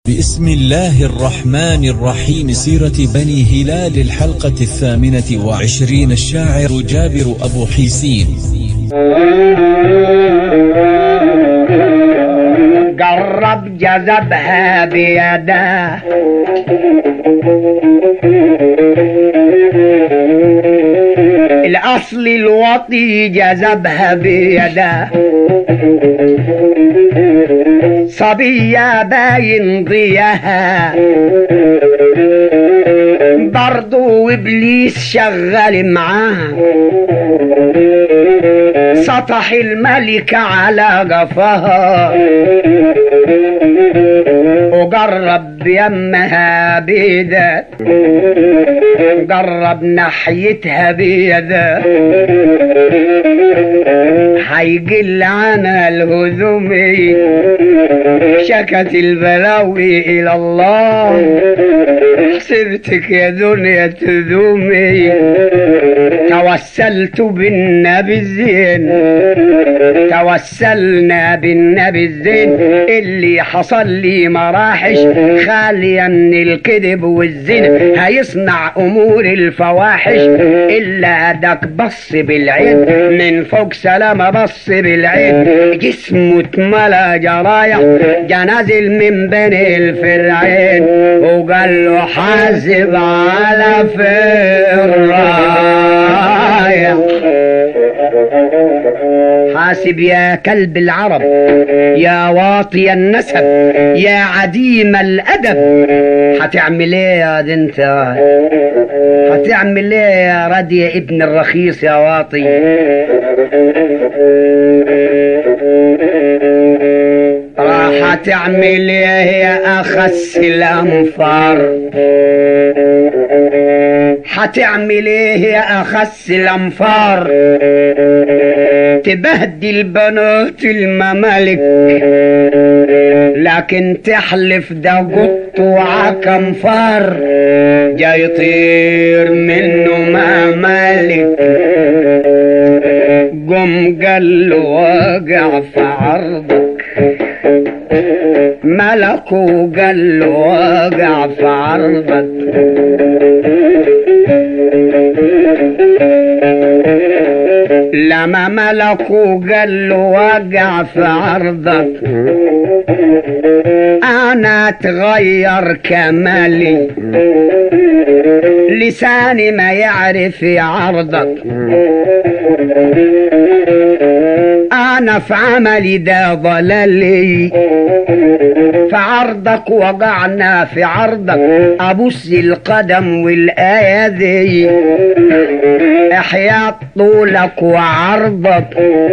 بسم الله الرحمن الرحيم سيرة بني هلال الحلقة الثامنة وعشرين الشاعر جابر أبو حيسين قرب جذبها بيده الأصل الوطي جذبها بيده صبية باين ضياها برضو ابليس شغال معاها سطح الملك على قفاها وقرب يمها بيده قرب ناحيتها بيده حيقل عنها الهذومي شكت البلاوي الى الله حسبتك يا دنيا تذومي توسلت بالنبي الزين توسلنا بالنبي الزين اللي حصل لي مراحش خاليا الكذب والزين هيصنع امور الفواحش الا دك بص بالعين من فوق سلامة بص بالعين جسمه اتملى جرايح جنازل من بين الفرعين وقال له حاسب على فرايح حاسب يا كلب العرب يا واطي النسب يا عديم الادب هتعمل ايه يا دي انت هتعمل ايه يا ردي يا ابن الرخيص يا واطي راح تعمل ايه يا اخس الانفار هتعمل ايه يا اخس الانفار تبهدل بنات الممالك لكن تحلف ده قط وعكم فار جاي يطير منه ممالك قم قال له واقع في عرضك ملكه قال له واقع في عرضك لما ملكه قال له وقع في عرضك انا اتغير كمالي لساني ما يعرف يعرضك انا في عملي ده ضلالي في عرضك وقعنا في عرضك ابص القدم والايه دي احياء طولك وعرضك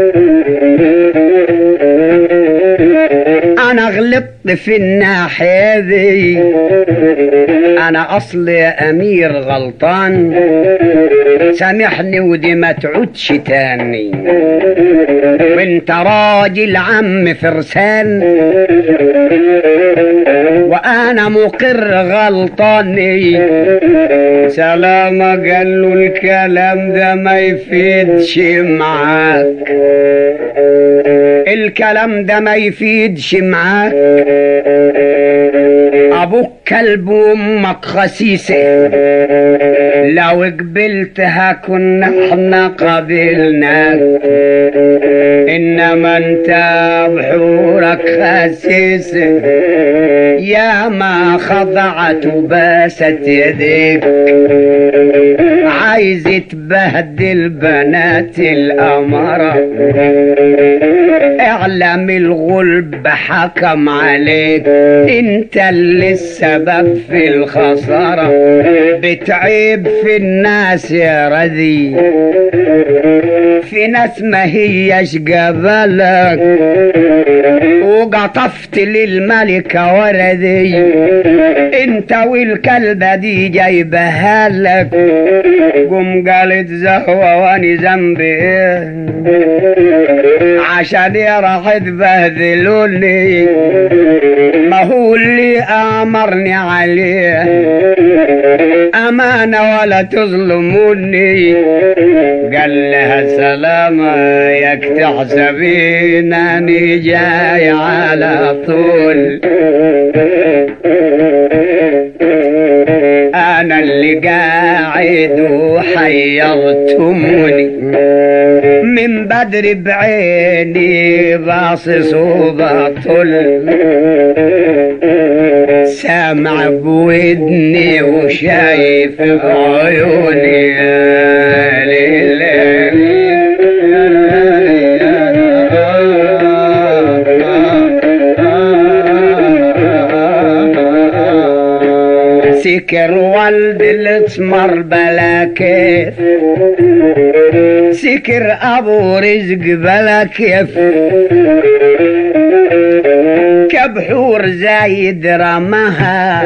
انا غلطت في الناحية دي انا اصلي امير غلطان سامحني ودي ما تعودش تاني وانت راجل عم فرسان وانا مقر غلطاني سلامة قال له الكلام ده ما يفيدش معاك الكلام ده ما يفيدش معاك ابوك كلب وامك خسيسة لو قبلتها كنا احنا قبلناك انما انت بحورك خسيسة يا ما خضعت وباست يديك عايز تبهدل بنات الأمارة اعلم الغلب حكم عليك انت اللي السبب في الخسارة بتعيب في الناس يا رذي في ناس ما هيش قبلك وقطفت للملكة وردي انت والكلبة دي جايبها لك قم قالت زهوة واني ذنبي ايه عشان راح تبهدلوني ما هو اللي امرني عليه امانة ولا تظلموني قال لها سلامة ياك تحسبين اني جاي على طول انا اللي قاعد وحيرتموني من بدري بعيني باصص وبطل سامع بودني وشايف بعيوني يا ليل. سكر والد الاسمر بلا كيف سكر ابو رزق بلا كيف كبحور زايد رماها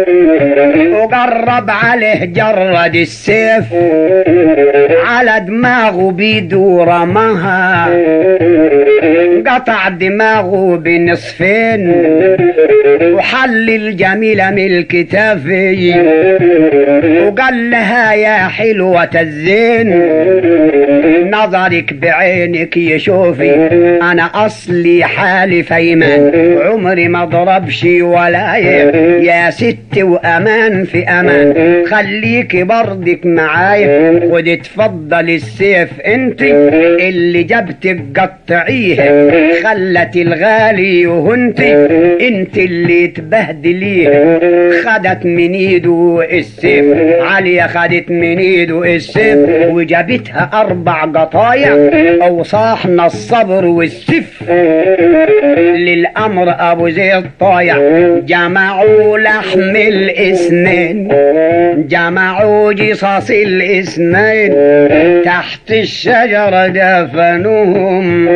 وقرب عليه جرد السيف على دماغه بيدو رماها قطع دماغه بنصفين وحل الجميلة من الكتافي وقال لها يا حلوة الزين نظرك بعينك يشوفي انا اصلي حالي فيمان عمري ما ضربش ولا يه. يا ست وامان في امان خليكي برضك معايا خدي تفضل السيف انت اللي جبتك قطعيه خلت الغالي وهنت انت اللي تبهدليه خدت من ايده السيف عليا خدت من ايده السيف وجابتها اربع قطايع اوصاحنا الصبر والسف للامر ابو زيد طايع جمعوا لحم الاسنين جمعوا جصص الاسنين تحت الشجرة دفنوهم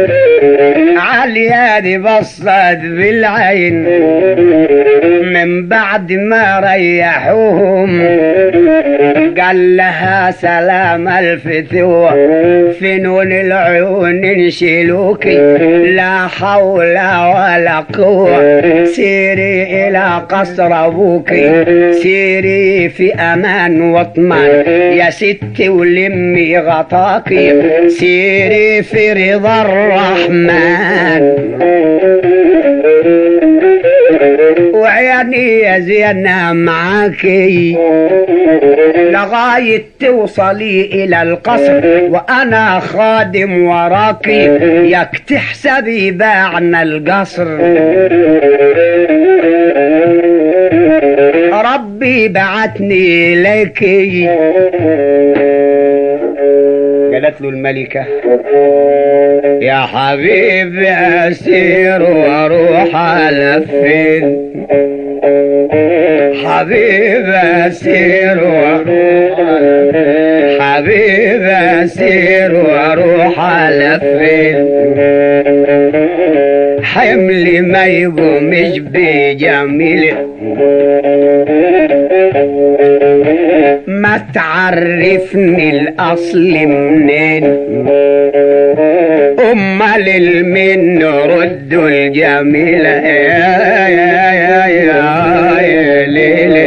عالياد بصت بالعين من بعد ما ريحوهم قال لها سلام الفتوى فنون العيون نشيلوكي لا حول ولا قوة سيري إلى قصر أبوكي سيري في أمان واطمئن يا ستي ولمي غطاكي سيري في رضا الرحمن وعيني يا زينة معاكي لغاية توصلي إلى القصر وأنا خادم وراكي ياك تحسبي باعنا القصر ربي بعتني إليكي قالت له الملكة يا حبيبي أسير وأروح على فين حبيبي أسير وأروح على فين حبيبي أسير وأروح على فين حملي ما يقومش بجميل ما تعرفني الأصل منين أمال المن ردوا الجميلة يا يا يا يا يا ليلي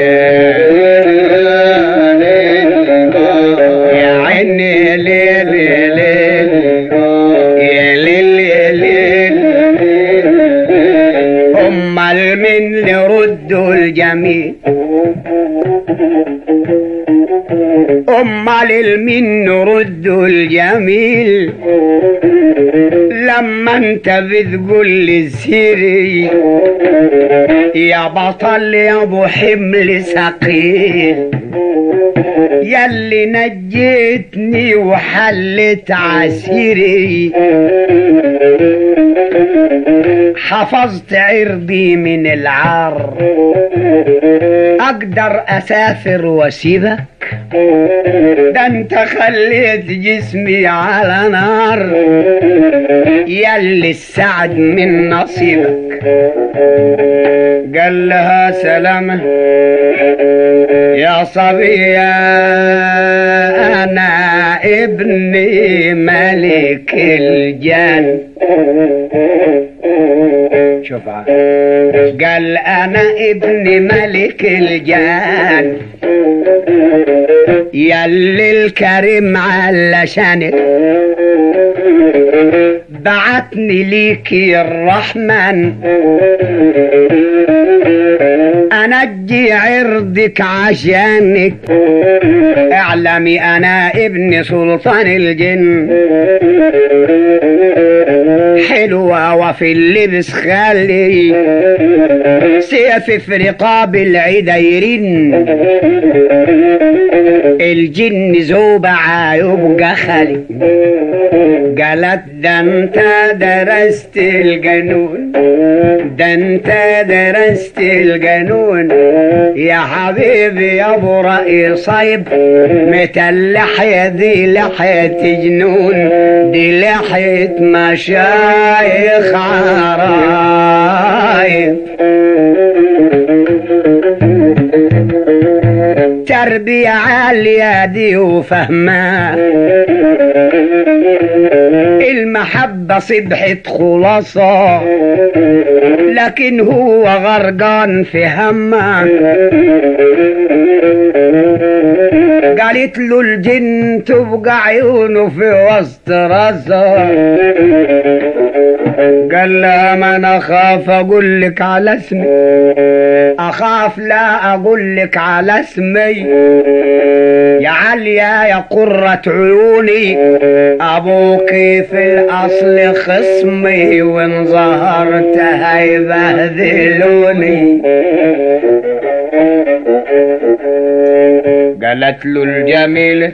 يا عيني ليلي ليلي يا ليلي ليلي أمال من ردوا الجميل أمال المن ردوا الجميل لما انت بتقول لي سيري يا بطل يا ابو حمل ثقيل ياللي نجيتني وحلت عسيري حفظت عرضي من العار اقدر اسافر واسيبك ده انت خليت جسمي على نار ياللي السعد من نصيبك قال لها سلامة يا صبية أنا ابني ملك الجن شوفها قال انا ابن ملك الجان يلي الكريم علشانك بعتني ليكي الرحمن انجي عرضك عشانك اعلمي انا ابن سلطان الجن حلوة وفي اللبس خلي سيف في رقاب العديرين الجن زوبعة يبقى خلي قالت ده انت درست الجنون ده انت درست الجنون يا حبيبي يا ابو رأي صيب متى اللحية دي لحية جنون دي لحية مشايخ عرايب تربية عالية دي وفهمة المحبة صبحت خلاصة لكن هو غرقان في همه قالت له الجن تبقى عيونه في وسط راسه قال لها ما انا اخاف اقول لك على اسمي اخاف لا اقول لك على اسمي يا عليا يا قرة عيوني ابوك في الاصل خصمي وان ظهرت هيبهدلوني قالت له الجميلة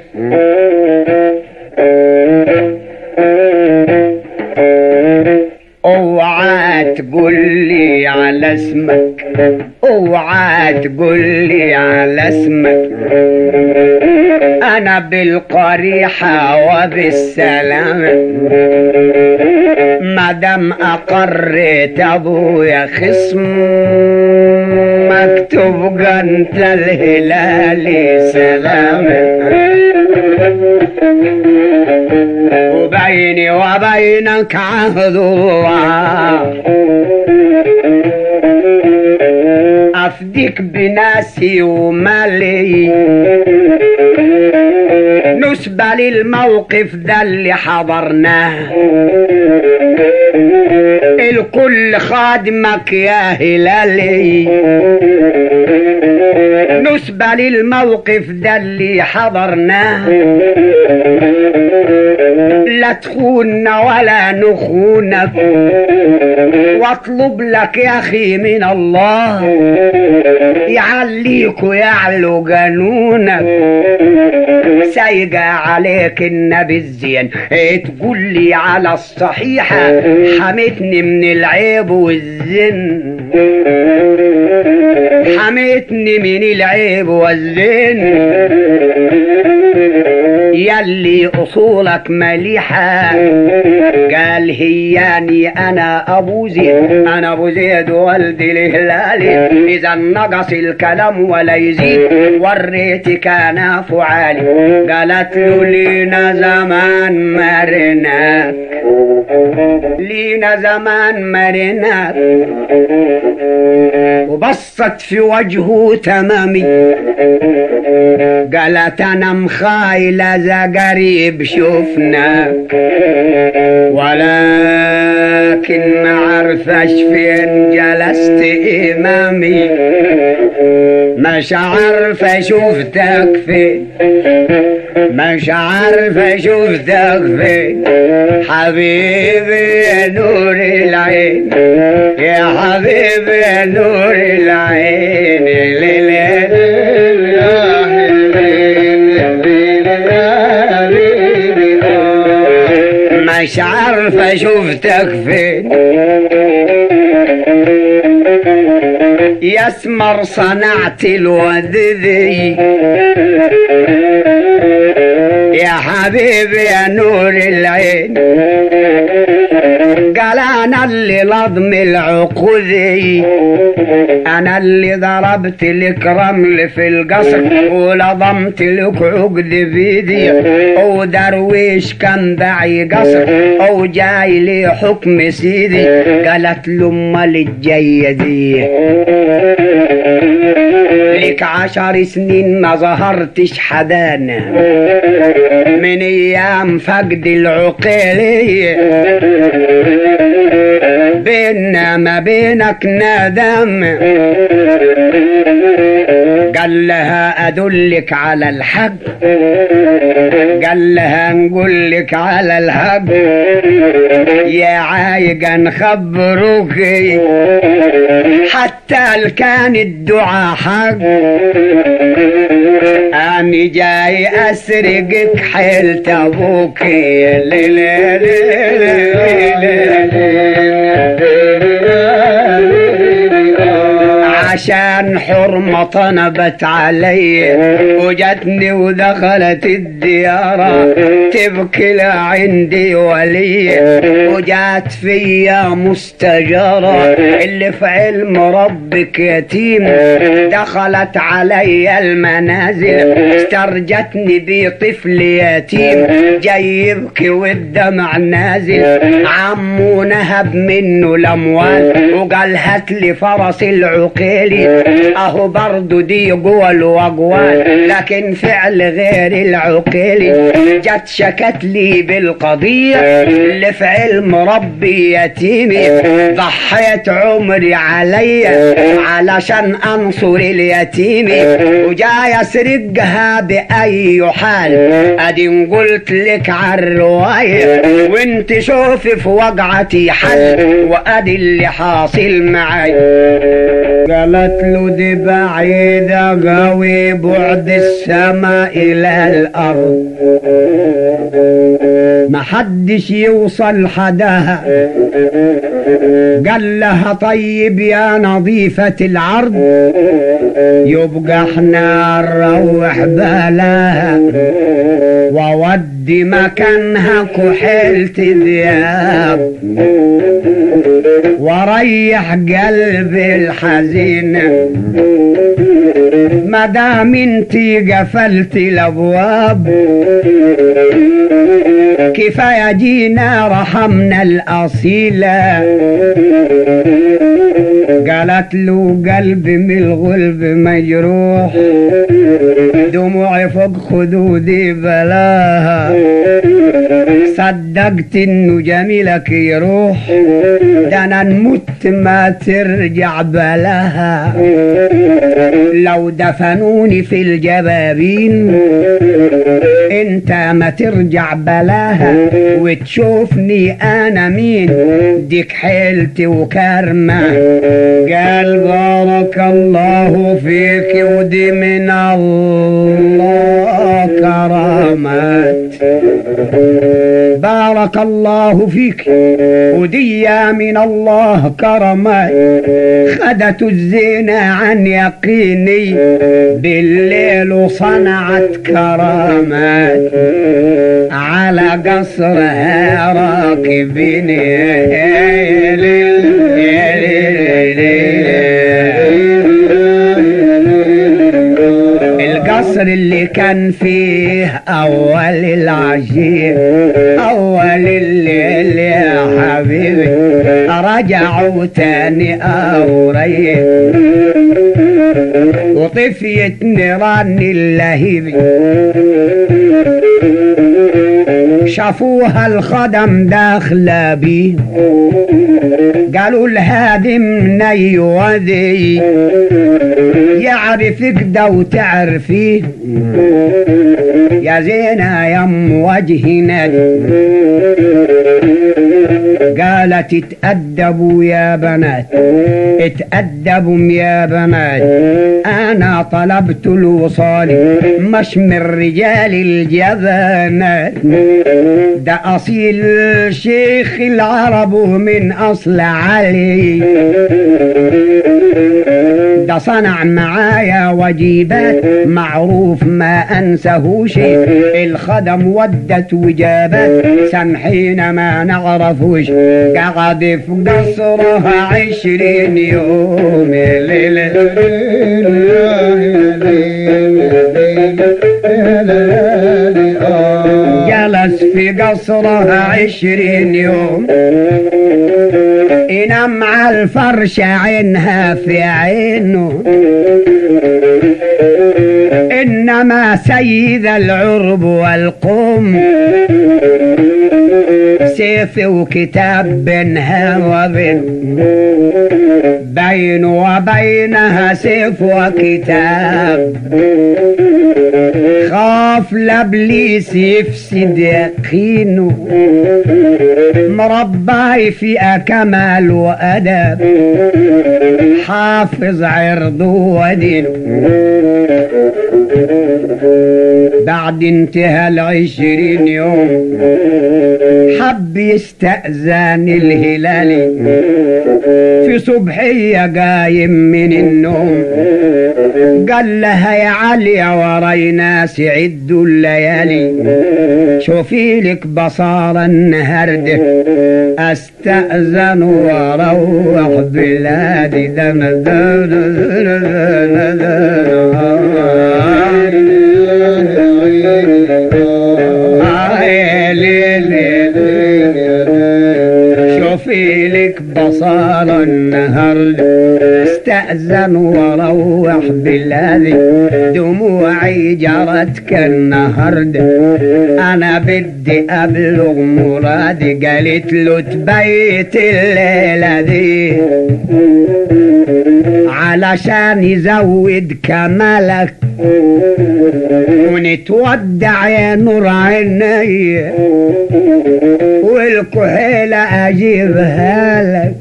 اوعى تقول لي على اسمك اوعى تقول لي على اسمك انا بالقريحة وبالسلامة مادام اقريت ابويا خصم مكتوب انت الهلال سلامة وبيني وبينك عهد الله افديك بناسي ومالي نسبة للموقف ده اللي حضرناه الكل خادمك يا هلالي نسبة للموقف ده اللي حضرناه لا تخوننا ولا نخونك واطلب لك يا اخي من الله يعليك ويعلو جنونك سايقة عليك النبي الزين تقول لي على الصحيحة حمتني من العيب والزن حمتني من العيب والزن يلي اصولك مليحة قال هياني انا ابو زيد انا ابو زيد والدي الهلالي اذا نقص الكلام ولا يزيد وريتك انا فعالي قالت له لينا زمان مرناك لينا زمان مرناك وبصت في وجهه تمامي قالت انا مخايلة ذا قريب شفناك ولكن ما عرفش فين جلست امامي مش عارفة شفتك فين مش عارفة شفتك فين حبيبي يا نور العين يا حبيبي يا نور العين مش عارفة شفتك فين يا اسمر صنعت الوذذي يا حبيبي يا نور العين قال انا اللي لضم العقودي انا اللي ضربت لك رمل في القصر ولضمت لك عقد بيدي ودرويش كان داعي قصر او جاي لي حكم سيدي قالت له امال الجايه دي لك عشر سنين ما ظهرتش حدانا من ايام فقد العقيلية بيننا ما بينك ندم قال لها ادلك على الحق قال لها نقول لك على الحق يا عايقة نخبروك حتى كان الدعاء حق أنا جاي أسرقك حيلت أبوك لي لي عشان حرمة طنبت علي وجتني ودخلت الديارة تبكي لا عندي ولي وجات فيا مستجارة اللي في علم ربك يتيم دخلت علي المنازل استرجتني بطفل يتيم جاي يبكي والدمع نازل عمو نهب منه الاموال وقال هات لي فرس العقيلي اهو برضو دي قول واقوال لكن فعل غير العقيلي جت شكت لي بالقضية اللي في علم ربي يتيمي ضحيت عمري عليا علشان انصر اليتيم وجاي اسرقها باي حال ادي قلت لك عالرواية وانت شوفي في وقعتي حل وادي اللي حاصل معي قالت له دي بعيدة قوي بعد السماء إلى الأرض ما حدش يوصل حداها قال لها طيب يا نظيفة العرض يبقى احنا نروح بلاها وودي مكانها كحلت ذياب وريح قلبي الحزين ما دام انتي قفلت الابواب كفايه جينا رحمنا الاصيله قالت له قلبي من الغلب مجروح دموعي فوق خدودي بلاها صدقت انه جميلك يروح ده انا نمت ما ترجع بلاها لو دفنوني في الجبابين انت ما ترجع بلاها وتشوفني انا مين ديك حيلتي وكرمة قال بارك الله فيك ودي من الله كرامات بارك الله فيك ودي من الله كرمات خدت الزينة عن يقيني بالليل وصنعت كرامات على قصرها راكبين القصر اللي كان فيه اول العشير اول الليل يا حبيبي رجعوا تاني اوريه وطفيت نيران اللهيب شافوها الخدم داخلة بيه قالوا الهادم ني وذي يعرفك ده وتعرفيه يا زينة يا ام وجهنا قالت اتأدبوا يا بنات اتأدبوا يا بنات انا طلبت الوصال مش من رجال الجبانات ده اصيل شيخ العرب من اصل علي ده صنع معايا وجيبات معروف ما انسهوش الخدم ودت وجابت سامحينا ما نعرفوش قعد في قصرها عشرين يوم جلس في قصرها عشرين يوم ينام على الفرش عينها في عينه إنما سيد العرب والقوم سيف وكتاب بينها وبين بين وبينها سيف وكتاب خاف لابليس يفسد يقينه مرباي في كمال وأدب حافظ عرضه ودينه بعد انتهى العشرين يوم حب يستأذن الهلالي في صبحية قايم من النوم قال لها يا علي وراي ناس عدوا الليالي شوفي لك بصارة النهاردة استأذن واروح بلادي دم شوفي لك بصارة النهاردة استأذن واروح بلادي دموعي جرت كالنهرد انا بدي ابلغ مرادي قالت له تبيت الليلة دي علشان يزود كمالك ونتودع يا نور عيني والكحيلة اجيبها لك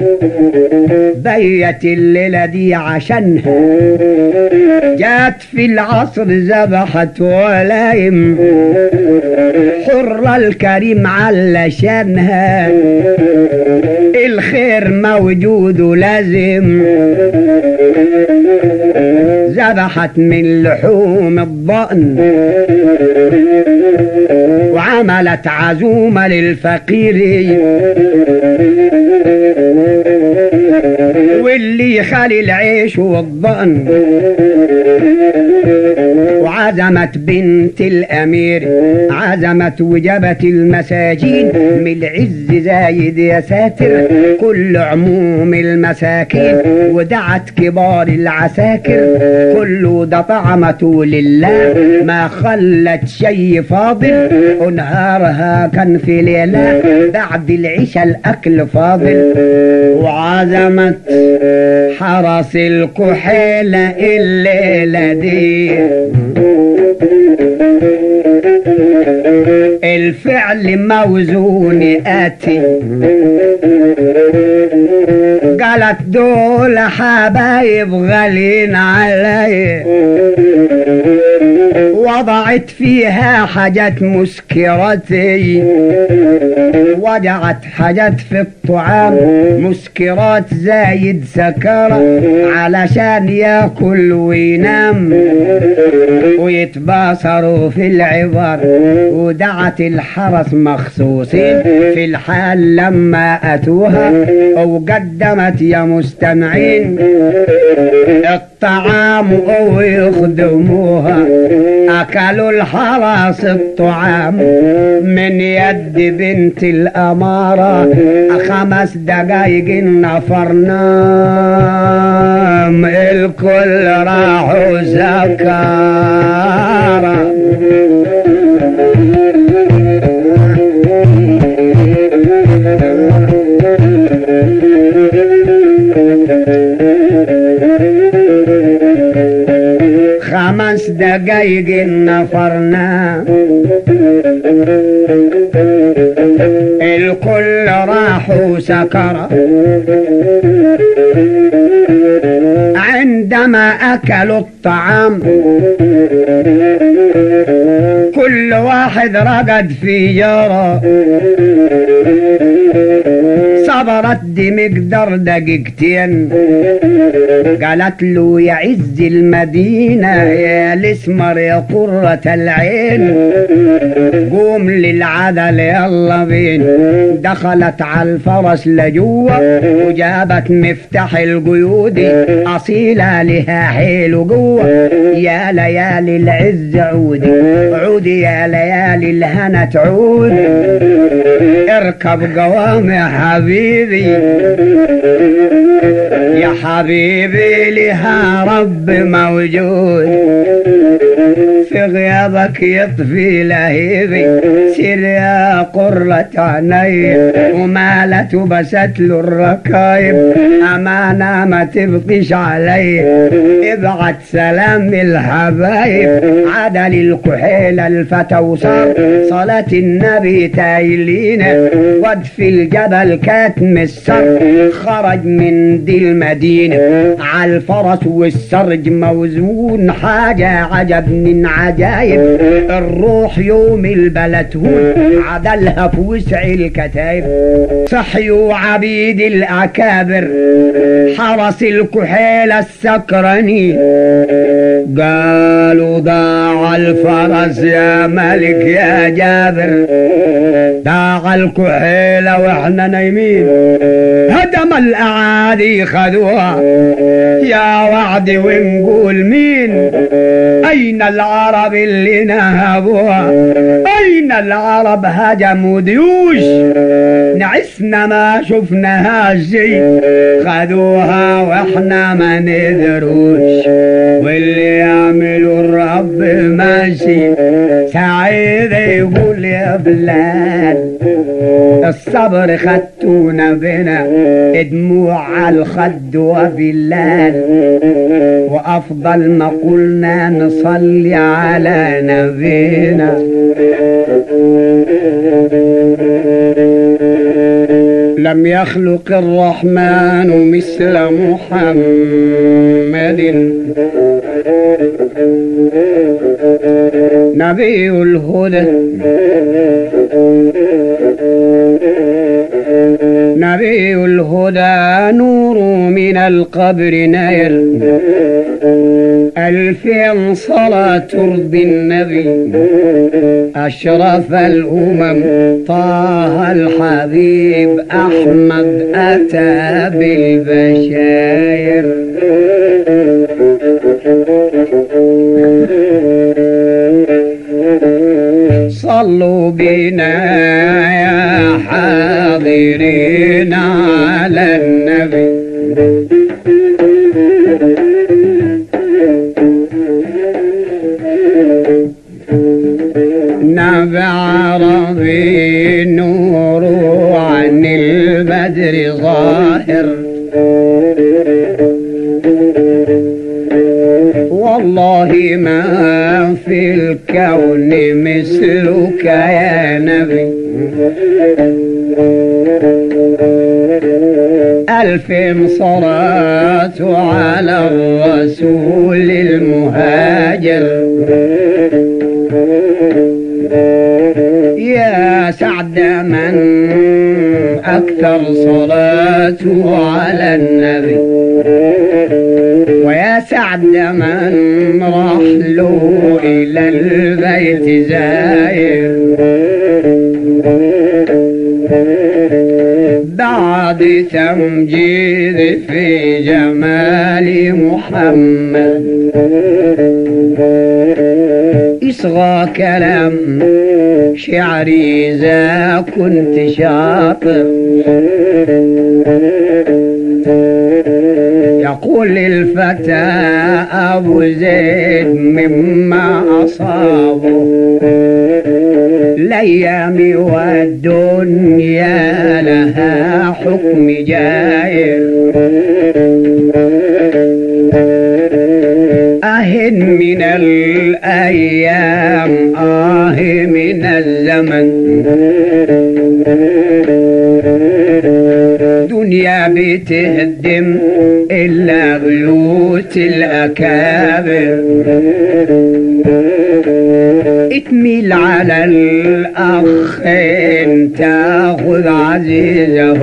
بيت الليلة دي عشانها جات في العصر ذبحت ولايم حر الكريم علشانها الخير موجود ولازم ذبحت من لحوم الضأن وعملت عزومة للفقير واللي خالي العيش والضأن وعزمت بنت الأمير عزمت وجبت المساجين من العز زايد يا ساتر كل عموم المساكين ودعت كبار العساكر كله ده طعمته لله ما خلت شي فاضل ونهارها كان في ليلة بعد العشاء الأكل فاضل وعزمت حرس الكحيلة الليلة دي الفعل موزون آتي قالت دول حبايب غالين علي وضعت فيها حاجات مسكرتي وضعت حاجات في الطعام مسكرات زايد سكرة علشان ياكل وينام ويتباصروا في العبر ودعت الحرس مخصوصين في الحال لما أتوها وقدمت يا مستمعين الطعام ويخدموها أكلوا الحرس الطعام من يد بنت الأمارة خمس دقايق نفرنام الكل راحوا سكارى خمس دقايق نفرنا الكل راحوا سكرة عند حينما أكلوا الطعام كل واحد رقد في جاره صبرت دي مقدار دقيقتين قالت له يا عز المدينة يا الاسمر يا قرة العين قوم للعدل يلا بين دخلت على الفرس لجوه وجابت مفتاح القيود أصيلة لها حيل وقوة يا ليالي العز عودي عودي يا ليالي الهنا تعود اركب قوام يا حبيبي يا حبيبي لها رب موجود في غيابك يطفي لهيبي سير يا قرة عيني ومالت وبست له الركايب أمانة ما تبقيش علي ابعت سلام الحبايب عدل الكحيلة الفتى وصار صلاة النبي تايلين ود في الجبل كاتم السر خرج من دي المدينة على الفرس والسرج موزون حاجة عجب من عجايب الروح يوم البلد هون عدلها في وسع الكتايب صحيوا عبيد الأكابر حرس الكحيلة السكراني قالوا ضاع الفرس يا ملك يا جابر ضاع الكحيلة واحنا نايمين هدم الأعادي خذوها يا وعد ونقول مين أين العرب اللي نهبوها أين العرب هجموا ديوش نعسنا ما شفناها شي خذوها واحنا ما ندروش واللي يعملوا الرب ماشي سعيد يقول يا بلاد الصبر خدتونا بنا دموع على الخد وبلاد وافضل ما قلنا نصلي على نبينا لم يخلق الرحمن مثل محمد نبي الهدى نبي الهدى نور من القبر نير ألفين صلاة ترضي النبي أشرف الأمم طه الحبيب أحمد أتى بالبشاير صلوا بنا يا حاضرين على النبي نبي عربي نور عن البدر ظاهر والله ما في الكون مثلك يا نبي ألف صلاة على الرسول المهاجر يا سعد من أكثر صلاته على النبي ويا سعد من راح له إلى البيت زاير بعد تمجيد في جمال محمد يصغى كلام شعري إذا كنت شاطر يقول الفتى أبو زيد مما أصابه الأيام والدنيا لها حكم جائر آه من الأيام آه من الزمن دنيا بتهدم إلا بيوت الأمل الأكابر اتميل على الأخ تاخذ عزيزه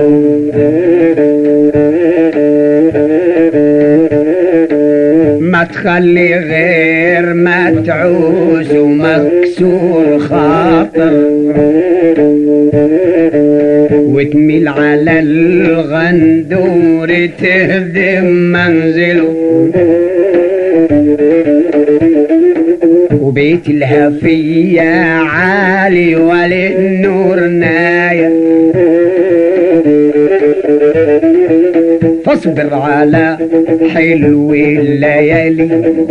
ما تخلي غير متعوس ومكسور خاطر وتميل على الغندور تهدم منزله وبيت الهفية عالي وللنور نايم فاصبر على حلو الليالي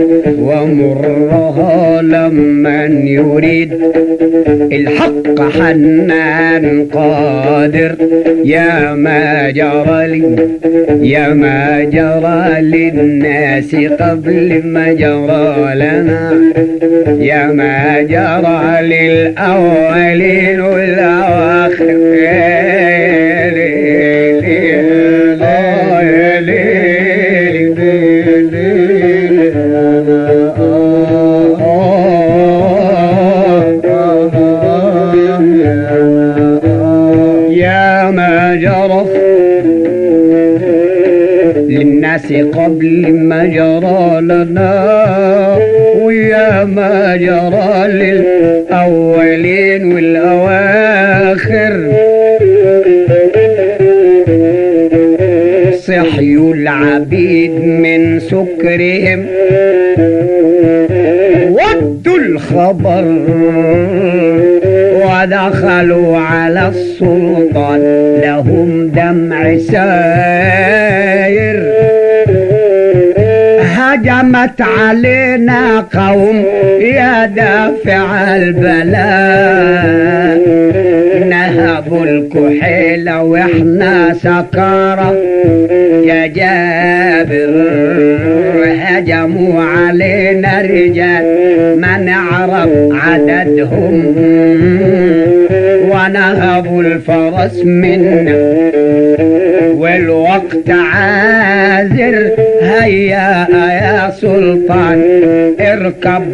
ومرها لمن يريد الحق حنان قادر يا ما جرى لي يا ما جرى للناس قبل ما جرى لنا يا ما جرى للأولين يا ما جرى للناس قبل ما جرى لنا ويا ما جرى للأولين والأواخر صحيوا العبيد من سكرهم ودوا الخبر ودخلوا على السلطان لهم دمع ساير هجمت علينا قوم يا دافع البلاء نهبوا الكحيلة واحنا سكارة يا جابر هجموا علينا رجال ما نعرف عددهم ونهبوا الفرس منا والوقت عازر هيا يا سلطان اركب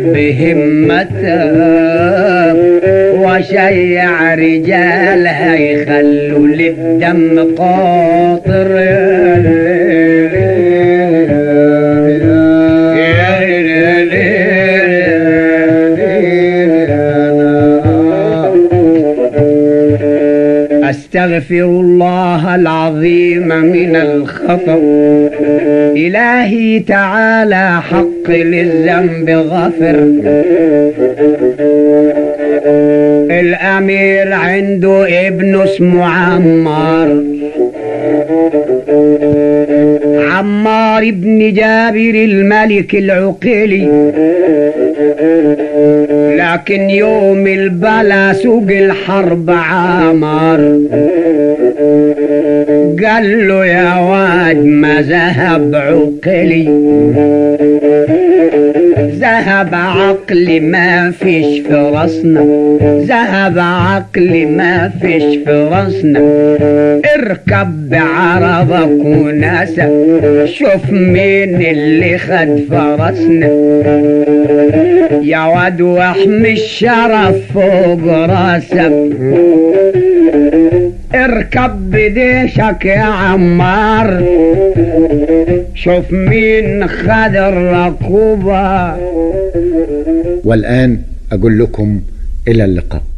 بهمتك وشيع رجال هيخلوا للدم قاطر استغفر الله العظيم من الخطأ إلهي تعالى حق للذنب غفر الأمير عنده ابن اسمه عمار عمار ابن جابر الملك العقيلي لكن يوم البلا سوق الحرب عمار قال له يا واد ما ذهب عقلي ذهب عقلي ما فيش في راسنا ذهب عقلي ما فيش في راسنا اركب بعرضك وناسا شوف مين اللي خد فرسنا يا واد واحمي الشرف فوق راسك اركب بديشك يا عمار شوف مين خد الركوبة والآن أقول لكم إلى اللقاء